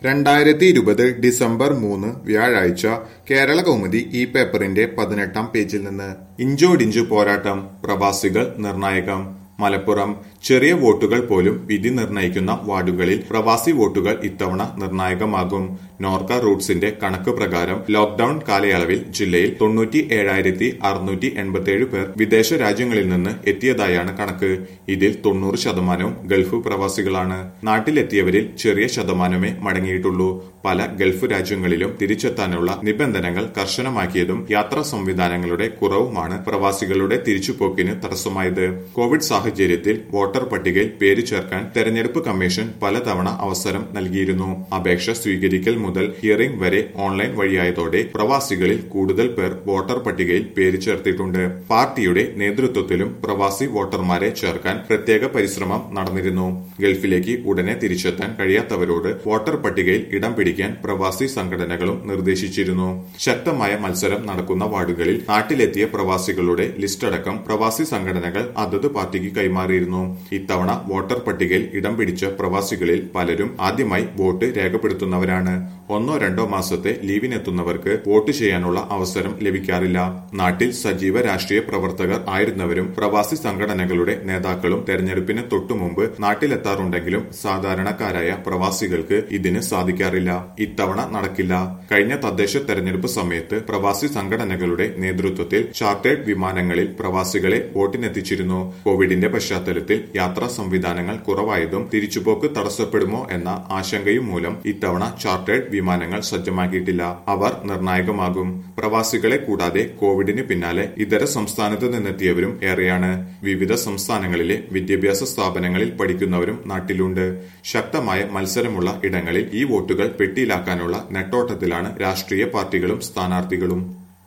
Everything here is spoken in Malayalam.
രണ്ടായിരത്തി ഇരുപത് ഡിസംബർ മൂന്ന് വ്യാഴാഴ്ച കേരള കൗമുദി ഈ പേപ്പറിന്റെ പതിനെട്ടാം പേജിൽ നിന്ന് ഇഞ്ചോടിഞ്ചു പോരാട്ടം പ്രവാസികൾ നിർണായകം മലപ്പുറം ചെറിയ വോട്ടുകൾ പോലും വിധി നിർണയിക്കുന്ന വാർഡുകളിൽ പ്രവാസി വോട്ടുകൾ ഇത്തവണ നിർണായകമാകും നോർക്ക റൂട്ട്സിന്റെ കണക്ക് പ്രകാരം ലോക്ഡൌൺ കാലയളവിൽ ജില്ലയിൽ തൊണ്ണൂറ്റി ഏഴായിരത്തി അറുന്നൂറ്റി എൺപത്തിയേഴ് പേർ വിദേശ രാജ്യങ്ങളിൽ നിന്ന് എത്തിയതായാണ് കണക്ക് ഇതിൽ തൊണ്ണൂറ് ശതമാനവും ഗൾഫ് പ്രവാസികളാണ് നാട്ടിലെത്തിയവരിൽ ചെറിയ ശതമാനമേ മടങ്ങിയിട്ടുള്ളൂ പല ഗൾഫ് രാജ്യങ്ങളിലും തിരിച്ചെത്താനുള്ള നിബന്ധനകൾ കർശനമാക്കിയതും യാത്രാ സംവിധാനങ്ങളുടെ കുറവുമാണ് പ്രവാസികളുടെ തിരിച്ചുപോക്കിന് തടസ്സമായത് കോവിഡ് സാഹചര്യത്തിൽ വോട്ടർ പട്ടികയിൽ പേര് ചേർക്കാൻ തെരഞ്ഞെടുപ്പ് കമ്മീഷൻ പലതവണ അവസരം നൽകിയിരുന്നു അപേക്ഷ സ്വീകരിക്കൽ മുതൽ ഹിയറിംഗ് വരെ ഓൺലൈൻ വഴിയായതോടെ പ്രവാസികളിൽ കൂടുതൽ പേർ വോട്ടർ പട്ടികയിൽ പേര് ചേർത്തിട്ടുണ്ട് പാർട്ടിയുടെ നേതൃത്വത്തിലും പ്രവാസി വോട്ടർമാരെ ചേർക്കാൻ പ്രത്യേക പരിശ്രമം നടന്നിരുന്നു ഗൾഫിലേക്ക് ഉടനെ തിരിച്ചെത്താൻ കഴിയാത്തവരോട് വോട്ടർ പട്ടികയിൽ ഇടം പിടിക്കാൻ പ്രവാസി സംഘടനകളും നിർദ്ദേശിച്ചിരുന്നു ശക്തമായ മത്സരം നടക്കുന്ന വാർഡുകളിൽ നാട്ടിലെത്തിയ പ്രവാസികളുടെ ലിസ്റ്റടക്കം പ്രവാസി സംഘടനകൾ അതത് പാർട്ടിക്ക് കൈമാറിയിരുന്നു ഇത്തവണ വോട്ടർ പട്ടികയിൽ ഇടം പിടിച്ച പ്രവാസികളിൽ പലരും ആദ്യമായി വോട്ട് രേഖപ്പെടുത്തുന്നവരാണ് ഒന്നോ രണ്ടോ മാസത്തെ ലീവിനെത്തുന്നവർക്ക് വോട്ട് ചെയ്യാനുള്ള അവസരം ലഭിക്കാറില്ല നാട്ടിൽ സജീവ രാഷ്ട്രീയ പ്രവർത്തകർ ആയിരുന്നവരും പ്രവാസി സംഘടനകളുടെ നേതാക്കളും തെരഞ്ഞെടുപ്പിന് തൊട്ടുമുമ്പ് നാട്ടിലെത്താറുണ്ടെങ്കിലും സാധാരണക്കാരായ പ്രവാസികൾക്ക് ഇതിന് സാധിക്കാറില്ല ഇത്തവണ നടക്കില്ല കഴിഞ്ഞ തദ്ദേശ തെരഞ്ഞെടുപ്പ് സമയത്ത് പ്രവാസി സംഘടനകളുടെ നേതൃത്വത്തിൽ ചാർട്ടേഡ് വിമാനങ്ങളിൽ പ്രവാസികളെ വോട്ടിനെത്തിച്ചിരുന്നു കോവിഡിന്റെ പശ്ചാത്തലത്തിൽ യാത്രാ സംവിധാനങ്ങൾ കുറവായതും തിരിച്ചുപോക്ക് തടസ്സപ്പെടുമോ എന്ന ആശങ്കയും മൂലം ഇത്തവണ ചാർട്ടേഡ് വിമാനങ്ങൾ സജ്ജമാക്കിയിട്ടില്ല അവർ നിർണായകമാകും പ്രവാസികളെ കൂടാതെ കോവിഡിന് പിന്നാലെ ഇതര സംസ്ഥാനത്ത് നിന്നെത്തിയവരും ഏറെയാണ് വിവിധ സംസ്ഥാനങ്ങളിലെ വിദ്യാഭ്യാസ സ്ഥാപനങ്ങളിൽ പഠിക്കുന്നവരും നാട്ടിലുണ്ട് ശക്തമായ മത്സരമുള്ള ഇടങ്ങളിൽ ഈ വോട്ടുകൾ പെട്ടിയിലാക്കാനുള്ള നെട്ടോട്ടത്തിലാണ് രാഷ്ട്രീയ പാർട്ടികളും സ്ഥാനാർത്ഥികളും